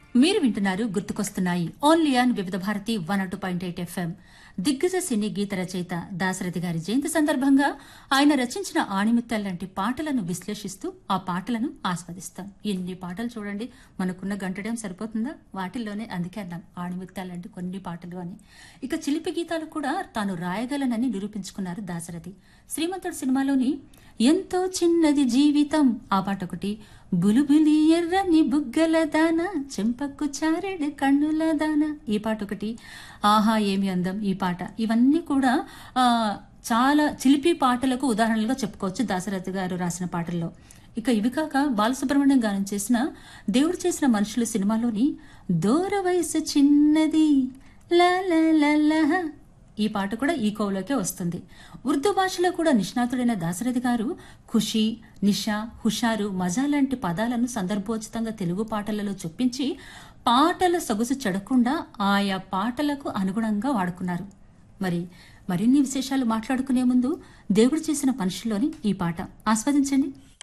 మీరు వింటున్నారు గుర్తుకొస్తున్నాయి only on Vividh Bharati one two point eight FM దిగ్గజ సినీ గీత రచయిత దాశరథి గారి జయంతి సందర్భంగా ఆయన రచించిన ఆణిముత్యాల లాంటి పాటలను విశ్లేషిస్తూ ఆ పాటలను ఆస్వాదిస్తాం ఎన్ని పాటలు చూడండి మనకున్న గంటడం సరిపోతుందా వాటిల్లోనే అందుకే అన్నాం ఆణిముత్యాల లాంటి కొన్ని పాటలు అని ఇక చిలిపి గీతాలు కూడా తాను రాయగలనని నిరూపించుకున్నారు దాశరథి శ్రీమంతుడు సినిమాలోని ఎంతో చిన్నది జీవితం ఆ పాట ఒకటి బులుబులి ఎర్రని బుగ్గల దాన చెంపక్కు చారెడు కన్నుల దాన ఈ పాట ఒకటి ఆహా ఏమి అందం ఈ పాట ఇవన్నీ కూడా ఆ, చాలా చిలిపి పాటలకు ఉదాహరణలుగా చెప్పుకోవచ్చు దాశరథి గారు రాసిన పాటల్లో ఇక ఇవి కాక బాలసుబ్రహ్మణ్యం గానం చేసిన దేవుడు చేసిన మనుషులు సినిమాలోని దూర వయసు చిన్నది లా లా లా లా ఈ పాట కూడా ఈ కోవలోకే వస్తుంది ఉర్దూ భాషలో కూడా నిష్ణాతుడైన దాశరథి గారు ఖుషి నిషా హుషారు మజా లాంటి పదాలను సందర్భోచితంగా తెలుగు పాటలలో చొప్పించి పాటల సొగసు చెడకుండా ఆయా పాటలకు అనుగుణంగా వాడుకున్నారు మరి మరిన్ని విశేషాలు మాట్లాడుకునే ముందు దేవుడు చేసిన మనుషుల్లోని ఈ పాట ఆస్వాదించండి